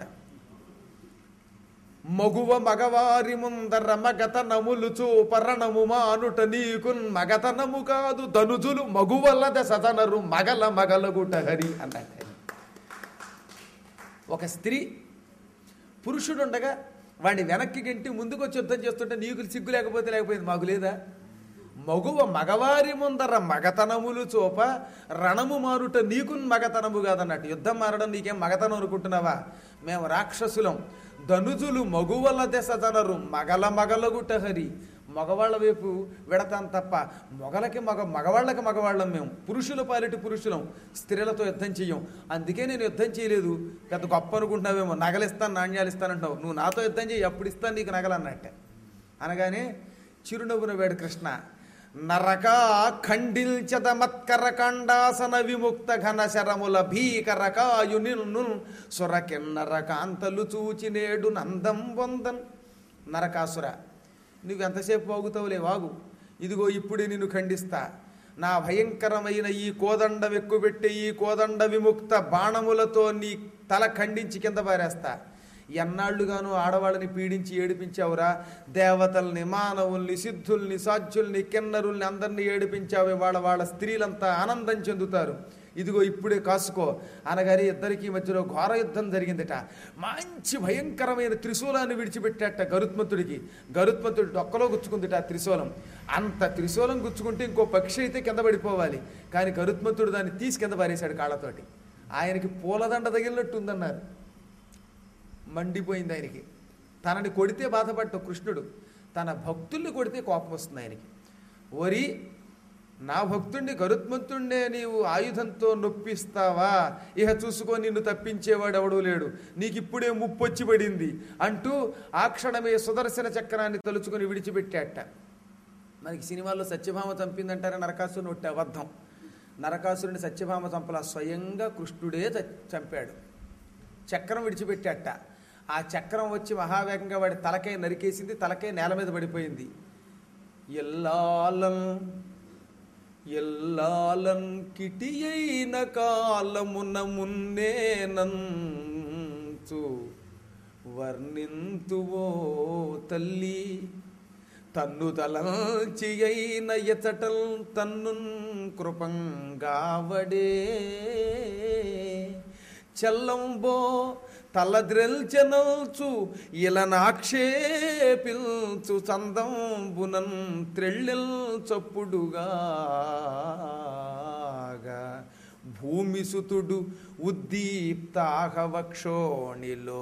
మగువ మగవారి ముందర మగత నములు చూపరణము మానుట నీకున్ మగతనము కాదు ధనుజులు మగువల్లద సదనరు మగల మగలగుట హరి అన్నట్టు ఒక స్త్రీ పురుషుడుండగా వాడిని వెనక్కి గంటి ముందుకు వచ్చి యుద్ధం చేస్తుంటే నీకు సిగ్గు లేకపోతే లేకపోయింది మాకు లేదా మగువ మగవారి ముందర మగతనములు చూప రణము మారుట నీకు మగతనము కాదన్నట్టు యుద్ధం మారడం నీకేం మగతనం అనుకుంటున్నావా మేము రాక్షసులం ధనుజులు మగువల దశ జనరు మగల మగలగుట హరి మగవాళ్ళ వైపు వెడతాం తప్ప మొగలకి మగ మగవాళ్ళకి మగవాళ్ళం మేము పురుషుల పాలిటి పురుషులం స్త్రీలతో యుద్ధం చెయ్యం అందుకే నేను యుద్ధం చేయలేదు పెద్ద గొప్ప అనుకుంటున్నావేమో నగలిస్తాను నాణ్యాలు ఇస్తానంటావు నువ్వు నాతో యుద్ధం చేయి అప్పుడు ఇస్తాను నీకు నగలన్నట్టే అనగానే చిరునవ్వున వేడు కృష్ణ నరక ఖండిల్చద మత్కర కండాసన విముక్త ఘన శరముల భీకర కాయు నిన్ను సురకిన్నర కాంతలు చూచి నేడు నందం వందన్ నరకాసుర నువ్వెంతసేపు వాగుతావులే వాగు ఇదిగో ఇప్పుడే నిన్ను ఖండిస్తా నా భయంకరమైన ఈ కోదండం ఎక్కుబెట్టే ఈ కోదండ విముక్త బాణములతో నీ తల ఖండించి కింద పారేస్తా ఎన్నాళ్ళుగాను ఆడవాళ్ళని పీడించి ఏడిపించావురా దేవతల్ని మానవుల్ని సిద్ధుల్ని సాధ్యుల్ని కిన్నరుల్ని అందరినీ ఏడిపించావు వాళ్ళ వాళ్ళ స్త్రీలంతా ఆనందం చెందుతారు ఇదిగో ఇప్పుడే కాసుకో అనగానే ఇద్దరికి మధ్యలో ఘోర యుద్ధం జరిగిందట మంచి భయంకరమైన త్రిశూలాన్ని విడిచిపెట్టాట గరుత్మంతుడికి గరుత్మంతుడి డొక్కలో గుచ్చుకుందిట ఆ త్రిశూలం అంత త్రిశూలం గుచ్చుకుంటే ఇంకో పక్షి అయితే కింద పడిపోవాలి కానీ గరుత్మంతుడు దాన్ని తీసి కింద పారేశాడు కాళ్ళతోటి ఆయనకి పూలదండ తగిలినట్టు ఉందన్నారు మండిపోయింది ఆయనకి తనని కొడితే బాధపడ్డ కృష్ణుడు తన భక్తుల్ని కొడితే కోపం వస్తుంది ఆయనకి ఓరి నా భక్తుణ్ణి గరుత్మంతుణ్ణే నీవు ఆయుధంతో నొప్పిస్తావా ఇహ చూసుకో నిన్ను తప్పించేవాడు ఎవడూ లేడు నీకు ఇప్పుడే ముప్పొచ్చి పడింది అంటూ ఆ క్షణమే సుదర్శన చక్రాన్ని తలుచుకొని విడిచిపెట్టాట మనకి సినిమాల్లో సత్యభామ చంపిందంటారే నరకాసురుని ఒట్టి అబద్ధం నరకాసురుని సత్యభామ చంపల స్వయంగా కృష్ణుడే చ- చంపాడు చక్రం విడిచిపెట్టాట ఆ చక్రం వచ్చి మహావేగంగా వాడి తలకాయ నరికేసింది తలకాయ నేల మీద పడిపోయింది ఎల్లాలం ఎల్లాలన్ కిటియైన కాలమున మున్నేనంచు వర్ణింతువో తల్లి తన్ను తలంచి అయిన ఎచటల్ తన్నున్ కృపంగావడే చెల్లంబో తలద్రెల్చెనల్చు ఇలనాక్షేపిల్చు చందంబునన్ త్రెళ్ళెల్ చప్పుడుగా భూమిసుతుడు ఉద్దీప్తాహవక్షోణిలో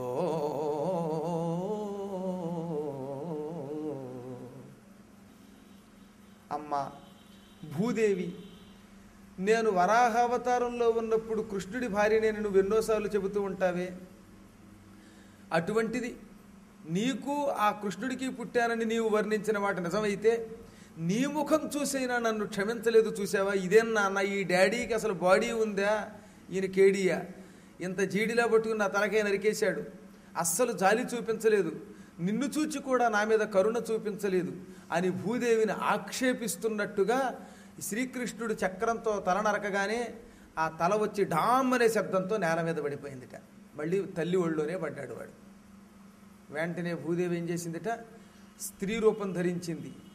అమ్మ భూదేవి నేను వరాహ అవతారంలో ఉన్నప్పుడు కృష్ణుడి భార్య నేను నువ్వు ఎన్నోసార్లు చెబుతూ ఉంటావే అటువంటిది నీకు ఆ కృష్ణుడికి పుట్టానని నీవు వర్ణించిన మాట నిజమైతే నీ ముఖం చూసైనా నన్ను క్షమించలేదు చూసావా ఇదేం నాన్న ఈ డాడీకి అసలు బాడీ ఉందా ఈయన కేడియా ఇంత జీడిలా పట్టుకుని నా తలకే నరికేశాడు అస్సలు జాలి చూపించలేదు నిన్ను చూచి కూడా నా మీద కరుణ చూపించలేదు అని భూదేవిని ఆక్షేపిస్తున్నట్టుగా శ్రీకృష్ణుడు చక్రంతో తల నరకగానే ఆ తల వచ్చి డామ్ అనే శబ్దంతో నేల మీద పడిపోయిందిట మళ్ళీ తల్లి ఒళ్ళోనే పడ్డాడు వాడు వెంటనే భూదేవి ఏం చేసిందిట స్త్రీ రూపం ధరించింది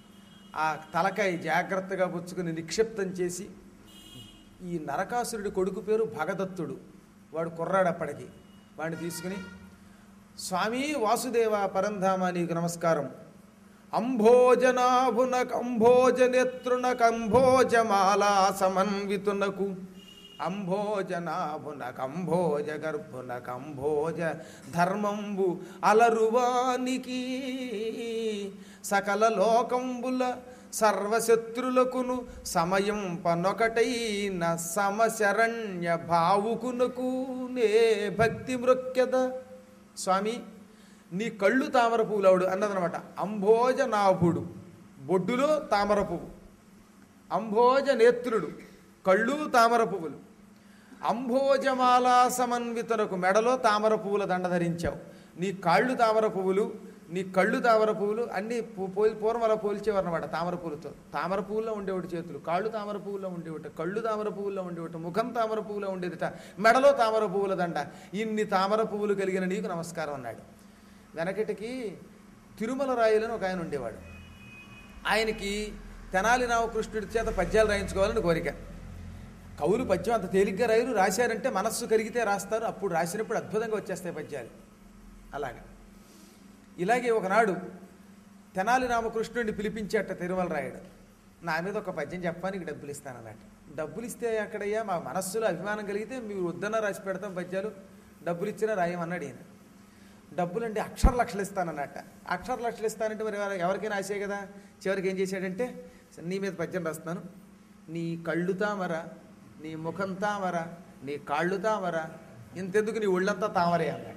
ఆ తలకాయ జాగ్రత్తగా పుచ్చుకుని నిక్షిప్తం చేసి ఈ నరకాసురుడి కొడుకు పేరు భగదత్తుడు వాడు కుర్రాడు అప్పటికి వాడిని తీసుకుని స్వామి వాసుదేవ పరంధామ నీకు నమస్కారం అంభోజనాభునక్ అంభోజనేత్రునక్ అంభోజమాలా సమన్వితునకు అంభోజనాభునక్ అంభోజ గర్భునక్ అంభోజ ధర్మంబు అలరువానికి సకల లోకంబుల సర్వశత్రులకును సమయం పనొకటైన సమశరణ్య భావుకునకు నే భక్తి మృక్యద స్వామి నీ కళ్ళు తామర పువ్వులవుడు అన్నదనమాట అంభోజ నాభుడు బొడ్డులో తామర పువ్వు అంభోజ నేత్రుడు కళ్ళు తామర పువ్వులు అంభోజమాలా సమన్వితనకు మెడలో తామర పువ్వుల దండ ధరించావు నీ కాళ్ళు తామర పువ్వులు నీ కళ్ళు తామర పువ్వులు అన్ని పూ- పోల్ పూర్వం అలా పోల్చేవారు అనమాట తామర పువ్వులతో తామర పువ్వుల్లో ఉండేవాటి చేతులు కాళ్ళు తామర పువ్వుల్లో ఉండేవిట కళ్ళు తామర పువ్వుల్లో ఉండేవిట ముఖం తామర పువ్వులో ఉండేదిట మెడలో తామర పువ్వుల దండ ఇన్ని తామర పువ్వులు కలిగిన నీకు నమస్కారం అన్నాడు వెనకటికి తిరుమల రాయులని ఒక ఆయన ఉండేవాడు ఆయనకి తెనాలి రామకృష్ణుడి చేత పద్యాలు రాయించుకోవాలని కోరిక కవులు పద్యం అంత తేలిగ్గా రాయరు రాశారంటే మనస్సు కరిగితే రాస్తారు అప్పుడు రాసినప్పుడు అద్భుతంగా వచ్చేస్తాయి పద్యాలు అలాగా ఇలాగే ఒకనాడు తెనాలి రామకృష్ణుడిని పిలిపించేట తిరుమల రాయుడు నా మీద ఒక పద్యం చెప్పడానికి డబ్బులు ఇస్తానన్నట్టు డబ్బులు ఇస్తే అక్కడయ్యా మా మనస్సులో అభిమానం కలిగితే మీరు వద్దన్న రాసి పెడతాం పద్యాలు డబ్బులు ఇచ్చినా రాయమన్నాడు ఈయన డబ్బులు అంటే అక్షర లక్షలు ఇస్తానన్నట్ట అక్షర లక్షలు ఇస్తానంటే మరి ఎవరు- ఎవరికైనా ఆశే కదా చివరికి ఏం చేశాడంటే నీ మీద పద్యం రాస్తున్నాను నీ కళ్ళు తామర నీ ముఖం తామర నీ కాళ్ళు తామర ఇంతెందుకు నీ ఒళ్ళంతా తామరే అన్నాడు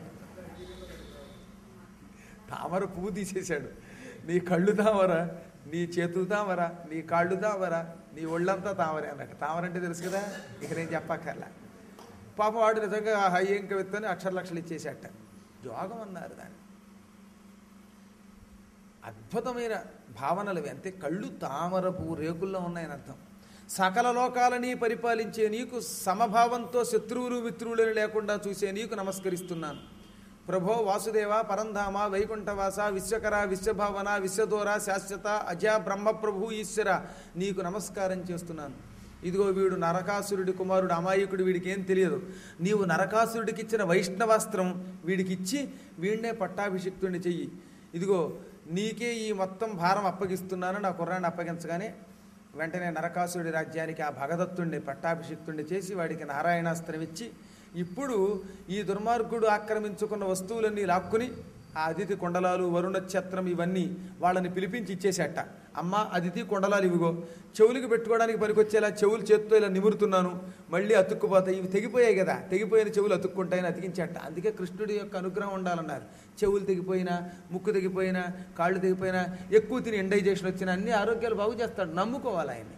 తామర పువ్వు తీసేశాడు నీ కళ్ళు తామర నీ చేతులు తామర నీ కాళ్ళు తామర నీ ఒళ్ళంతా తామరే అన్నట్టు తామర అంటే తెలుసు కదా ఇక నేను చెప్పక్కర్లా పాపం వాడు నిజంగా హై ఏం కవిత్వని అక్షర లక్షలు ఇచ్చేసేట యోగం అన్నారు దాన్ని అద్భుతమైన భావనలు ఇవి. అంతే కళ్ళు తామర పువ్వు రేకుల్లో ఉన్నాయని అర్థం సకల లోకాలని పరిపాలించే నీకు సమభావంతో శత్రువులు మిత్రువులను లేకుండా చూసే నీకు నమస్కరిస్తున్నాను ప్రభో వాసుదేవ పరంధామ వైకుంఠవాస విశ్వకర విశ్వభావన విశ్వదోర శాశ్వత అజ బ్రహ్మప్రభు ఈశ్వర నీకు నమస్కారం చేస్తున్నాను ఇదిగో వీడు నరకాసురుడి కుమారుడు అమాయకుడు వీడికి ఏం తెలియదు నీవు నరకాసురుడికి ఇచ్చిన వైష్ణవాస్త్రం వీడికి ఇచ్చి వీడినే పట్టాభిషిక్తుడిని చెయ్యి ఇదిగో నీకే ఈ మొత్తం భారం అప్పగిస్తున్నాను నా కుర్రాన్ని అప్పగించగానే వెంటనే నరకాసురుడి రాజ్యానికి ఆ భగదత్తుణ్ణి పట్టాభిషిక్తుణ్ణి చేసి వాడికి నారాయణాస్త్రం ఇచ్చి ఇప్పుడు ఈ దుర్మార్గుడు ఆక్రమించుకున్న వస్తువులన్నీ లాక్కుని ఆ అతిథి కొండలాలు వరుణ ఛత్రం ఇవన్నీ వాళ్ళని పిలిపించి ఇచ్చేసేట అమ్మ అతిథి కొండలాలు ఇవిగో చెవులకి పెట్టుకోవడానికి పనికొచ్చేలా చెవులు చేత్తో ఇలా నిమురుతున్నాను మళ్ళీ అతుక్కుపోతాయి ఇవి తెగిపోయాయి కదా తెగిపోయిన చెవులు అతుక్కుంటాయని అతికించేట అందుకే కృష్ణుడి యొక్క అనుగ్రహం ఉండాలన్నారు చెవులు తెగిపోయినా ముక్కు తెగిపోయినా కాళ్ళు తెగిపోయినా ఎక్కువ తిని ఎండైజేషన్ వచ్చినా అన్ని ఆరోగ్యాలు బాగు చేస్తాడు నమ్ముకోవాలి ఆయన్ని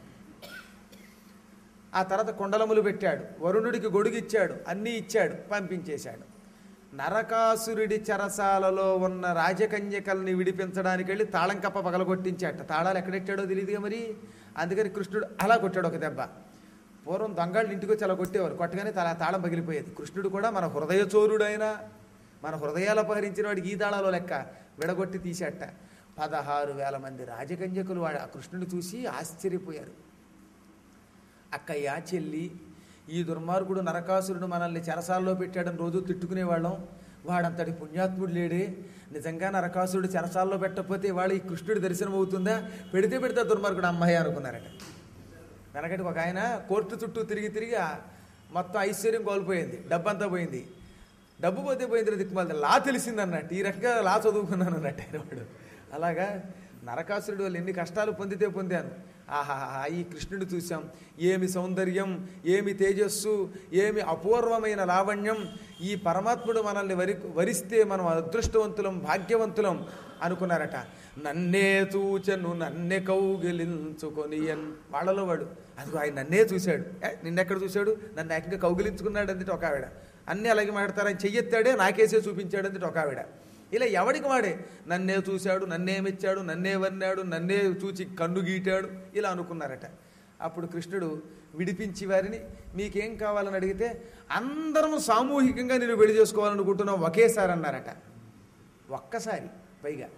ఆ తర్వాత కొండలములు పెట్టాడు వరుణుడికి గొడుగిచ్చాడు అన్నీ ఇచ్చాడు పంపించేశాడు నరకాసురుడి చెరసాలలో ఉన్న రాజకన్యకల్ని విడిపించడానికి వెళ్ళి తాళం కప్ప పగలగొట్టించాట తాళాలు ఎక్కడెట్టాడో తెలియదుగా మరి అందుకని కృష్ణుడు అలా కొట్టాడు ఒక దెబ్బ పూర్వం దొంగళ్ళు ఇంటికి వచ్చి అలా కొట్టేవారు కొట్టగానే తల తాళం పగిలిపోయేది కృష్ణుడు కూడా మన హృదయ చోరుడైనా మన హృదయాలు అపహరించిన వాడికి ఈ తాళాలో లెక్క విడగొట్టి తీసేట పదహారు వేల మంది రాజకన్యకులు వాడు ఆ కృష్ణుడు చూసి ఆశ్చర్యపోయారు అక్కయ్య చెల్లి ఈ దుర్మార్గుడు నరకాసురుడు మనల్ని చెరసాల్లో పెట్టాడని రోజు తిట్టుకునేవాళ్ళం వాడంతటి పుణ్యాత్ముడు లేడే నిజంగా నరకాసురుడు చెరసాల్లో పెట్టకపోతే వాళ్ళు ఈ కృష్ణుడి దర్శనం అవుతుందా పెడితే పెడితే దుర్మార్గుడు అమ్మాయి అనుకున్నారట వెనకటి ఒక ఆయన కోర్టు చుట్టూ తిరిగి తిరిగి ఆ మొత్తం ఐశ్వర్యం కోల్పోయింది డబ్బంతా పోయింది డబ్బు పోతే పోయింది దిక్కుమాలి లా తెలిసిందన్నట్టు ఈ రకంగా లా చదువుకున్నాను అన్నట్టు ఆయన వాడు అలాగా నరకాసురుడు వల్ల ఎన్ని కష్టాలు పొందితే పొందాను ఆహాహా ఈ కృష్ణుడు చూశాం ఏమి సౌందర్యం ఏమి తేజస్సు ఏమి అపూర్వమైన లావణ్యం ఈ పరమాత్ముడు మనల్ని వరి వరిస్తే మనం అదృష్టవంతులం భాగ్యవంతులం అనుకున్నారట నన్నే చూచను నన్నే కౌగిలించుకొని అన్ వాళ్ళలో వాడు అదిగో ఆయన నన్నే చూశాడు ఏ, నిన్నెక్కడ చూశాడు నన్ను ఏకంగా కౌగిలించుకున్నాడు అందుటి ఒక ఆవిడ అన్నీ అలాగే మాట్లాడతారు ఆయన చెయ్యెత్తాడే నాకేసే చూపించాడు అందుటి ఒక ఆవిడ ఇలా ఎవడికి వాడే నన్నే చూశాడు నన్నే మెచ్చాడు నన్నే వన్నాడు నన్నే చూచి కన్ను గీటాడు ఇలా అనుకున్నారట అప్పుడు కృష్ణుడు విడిపించి వారిని మీకేం కావాలని అడిగితే అందరం సామూహికంగా నేను పెళ్లి చేసుకోవాలనుకుంటున్నాం ఒకేసారి అన్నారట ఒక్కసారి పైగా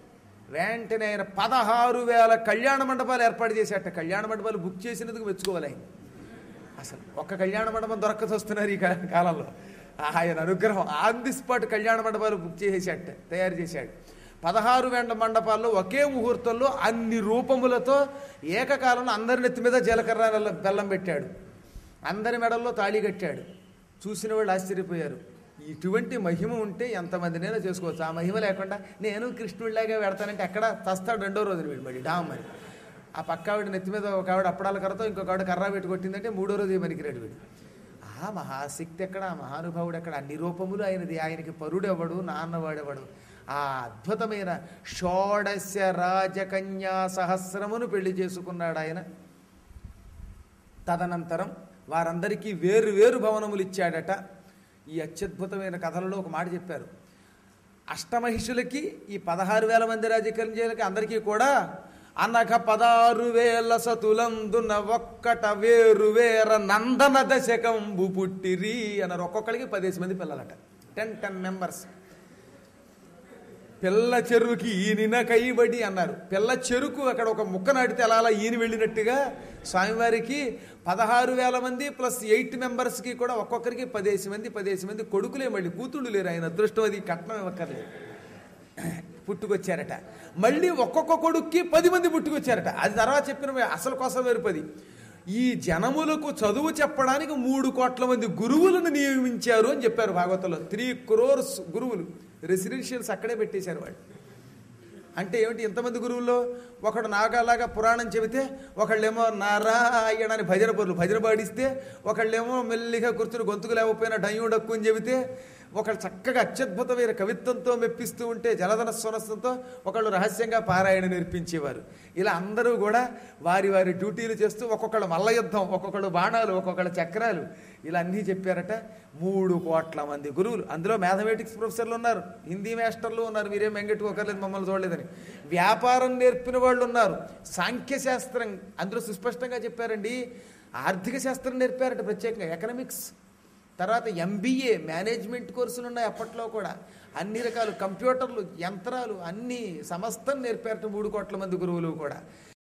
వెంటనే ఆయన పదహారు వేల కళ్యాణ మండపాలు ఏర్పాటు చేసేట కళ్యాణ మండపాలు బుక్ చేసినందుకు మెచ్చుకోవాలి ఆయన అసలు ఒక్క కళ్యాణ మండపం దొరకసి వస్తున్నారు ఈ కా- కాలంలో ఆయన అనుగ్రహం ఆన్ ది స్పాట్ కళ్యాణ మండపాలు బుక్ చేసేసాట తయారు చేశాడు పదహారు వేండ మండపాల్లో ఒకే ముహూర్తంలో అన్ని రూపములతో ఏకకాలంలో అందరి నెత్తి మీద జీలకర్ర బెల్లం- బెల్లం పెట్టాడు అందరి మెడల్లో తాళి కట్టాడు చూసిన వాళ్ళు ఆశ్చర్యపోయారు ఇటువంటి మహిమ ఉంటే ఎంతమందినైనా చేసుకోవచ్చు ఆ మహిమ లేకుండా నేను కృష్ణుడిలాగా పెడతానంటే ఎక్కడ తస్తాడు రెండో రోజున వీడు మళ్ళీ డామ్ అని ఆ పక్క ఆవిడ నెత్తి మీద ఒక ఆవిడ అప్పడాల కర్రతో ఇంకొక ఆవిడ కర్ర పెట్టి కొట్టిందంటే మూడో రోజు పనికిరాడు వీడు ఆ మహాశక్తి ఎక్కడ ఆ మహానుభావుడు ఎక్కడ అన్ని రూపములు ఆయనది ఆయనకి పరుడెవడు నాన్నవాడెవడు ఆ అద్భుతమైన షోడశ రాజకన్యా సహస్రమును పెళ్లి చేసుకున్నాడు ఆయన తదనంతరం వారందరికీ వేరు వేరు భవనములు ఇచ్చాడట ఈ అత్యద్భుతమైన కథలలో ఒక మాట చెప్పారు అష్టమహిషులకి ఈ పదహారు వేల మంది రాజకీయాలకి అందరికీ కూడా అనక పదారు వేల సతులందున ఒక్కట వేరు వేర నందన దశకంబు పుట్టిరి అన్నారు ఒక్కొక్కడికి పదేసి మంది పిల్లలట టెన్ టెన్ మెంబర్స్ పిల్ల చెరువుకి ఈనిన కైబడి అన్నారు పిల్ల చెరుకు అక్కడ ఒక ముక్క నాటితే అలా అలా ఈని వెళ్ళినట్టుగా స్వామివారికి పదహారు వేల మంది ప్లస్ ఎయిట్ మెంబర్స్కి కూడా ఒక్కొక్కరికి పదేసి మంది పదేసి మంది కొడుకులే మళ్ళీ కూతుళ్ళు లేరు ఆయన అదృష్టం అది కట్నం ఇవ్వక్కర్లేదు పుట్టుకొచ్చారట మళ్ళీ ఒక్కొక్క కొడుక్కి పది మంది పుట్టుకొచ్చారట అది తర్వాత చెప్పిన అసలు కోసం వేరుపది ఈ జనములకు చదువు చెప్పడానికి మూడు కోట్ల మంది గురువులను నియమించారు అని చెప్పారు భాగవతంలో త్రీ క్రోర్స్ గురువులు రెసిడెన్షియల్స్ అక్కడే పెట్టేశారు వాళ్ళు అంటే ఏమిటి ఇంతమంది గురువుల్లో ఒకడు నాగాలాగా పురాణం చెబితే ఒకళ్ళేమో నారాయణ అని భజన పరులు భజన పాడిస్తే ఒకళ్ళేమో మెల్లిగా కూర్చుని గొంతుకు లేకపోయినా డయ్యూ డక్కు అని చెబితే ఒకళ్ళు చక్కగా అత్యద్భుతమైన కవిత్వంతో మెప్పిస్తూ ఉంటే జలధన స్వరస్వంతో ఒకళ్ళు రహస్యంగా పారాయణ నేర్పించేవారు ఇలా అందరూ కూడా వారి వారి డ్యూటీలు చేస్తూ ఒక్కొక్కళ్ళు మల్ల యుద్ధం ఒక్కొక్కళ్ళు బాణాలు ఒక్కొక్కళ్ళు చక్రాలు ఇలా అన్నీ చెప్పారట మూడు కోట్ల మంది గురువులు అందులో మ్యాథమెటిక్స్ ప్రొఫెసర్లు ఉన్నారు హిందీ మాస్టర్లు ఉన్నారు మీరేం వెంగట్టుకోకర్లేదు మమ్మల్ని చూడలేదని వ్యాపారం నేర్పిన వాళ్ళు ఉన్నారు సాంఖ్యశాస్త్రం అందులో సుస్పష్టంగా చెప్పారండి ఆర్థిక శాస్త్రం నేర్పారట ప్రత్యేకంగా ఎకనామిక్స్ తర్వాత ఎంబీఏ మేనేజ్మెంట్ కోర్సులు ఉన్నాయి అప్పట్లో కూడా అన్ని రకాలు కంప్యూటర్లు యంత్రాలు అన్ని సమస్తం నేర్పారట మూడు కోట్ల మంది గురువులు కూడా